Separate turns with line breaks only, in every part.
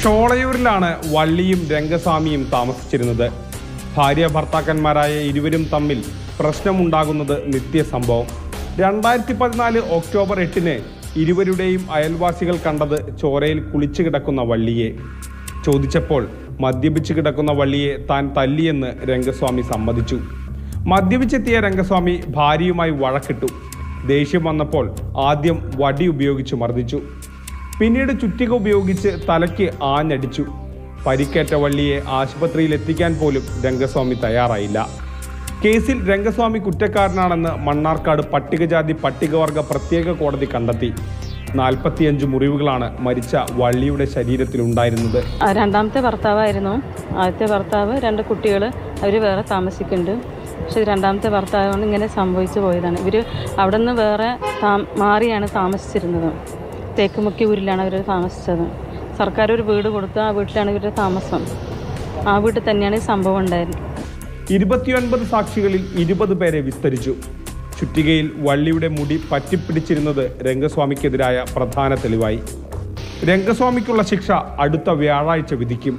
ഷോളയൂരിലാണ് വള്ളിയും രംഗസ്വാമിയും താമസിച്ചിരുന്നത് ഭാര്യ ഭർത്താക്കന്മാരായ ഇരുവരും തമ്മിൽ പ്രശ്നമുണ്ടാകുന്നത് നിത്യസംഭവം രണ്ടായിരത്തി പതിനാല് ഒക്ടോബർ എട്ടിന് ഇരുവരുടെയും അയൽവാസികൾ കണ്ടത് ചോരയിൽ കുളിച്ചു കിടക്കുന്ന വള്ളിയെ ചോദിച്ചപ്പോൾ മദ്യപിച്ച് കിടക്കുന്ന വള്ളിയെ താൻ തല്ലിയെന്ന് രംഗസ്വാമി സമ്മതിച്ചു മദ്യപിച്ചെത്തിയ രംഗസ്വാമി ഭാര്യയുമായി വഴക്കിട്ടു ദേഷ്യം വന്നപ്പോൾ ആദ്യം വടി ഉപയോഗിച്ച് മർദ്ദിച്ചു പിന്നീട് ചുറ്റിക ഉപയോഗിച്ച് തലയ്ക്ക് ആഞ്ഞടിച്ചു പരിക്കേറ്റ വള്ളിയെ ആശുപത്രിയിൽ എത്തിക്കാൻ പോലും രംഗസ്വാമി തയ്യാറായില്ല കേസിൽ രംഗസ്വാമി കുറ്റക്കാരനാണെന്ന് മണ്ണാർക്കാട് പട്ടികജാതി പട്ടികവർഗ പ്രത്യേക കോടതി കണ്ടെത്തി നാൽപ്പത്തിയഞ്ച് മുറിവുകളാണ് മരിച്ച വള്ളിയുടെ ശരീരത്തിലുണ്ടായിരുന്നത്
ആ, രണ്ടാമത്തെ ഭർത്താവായിരുന്നു ആദ്യത്തെ ഭർത്താവ് രണ്ട് കുട്ടികൾ അവർ വേറെ താമസിക്കുന്നുണ്ട് പക്ഷെ ഇത് രണ്ടാമത്തെ ഭർത്താവാണ് ഇങ്ങനെ സംഭവിച്ചു പോയതാണ് ഇവർ അവിടെ നിന്ന് വേറെ താ- മാറിയാണ് താമസിച്ചിരുന്നത് തേക്കുമുക്കി ഊരിലാണ് അവർ താമസിച്ചത് സർക്കാർ ഒരു വീട് കൊടുത്തു ആ വീട്ടിലാണ് ഇവരുടെ താമസം ആ വീട്ടിൽ തന്നെയാണ് ഈ സംഭവം ഉണ്ടായത്
ഇരുപത്തിയൊൻപത് സാക്ഷികളിൽ ഇരുപത് പേരെ വിസ്തരിച്ചു ചുറ്റികയിൽ വള്ളിയുടെ മുടി പറ്റിപ്പിടിച്ചിരുന്നത് രംഗസ്വാമിക്കെതിരായ പ്രധാന തെളിവായി രംഗസ്വാമിക്കുള്ള ശിക്ഷ അടുത്ത വ്യാഴാഴ്ച വിധിക്കും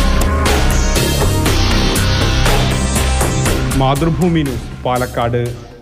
മാതൃഭൂമി ന്യൂസ് പാലക്കാട്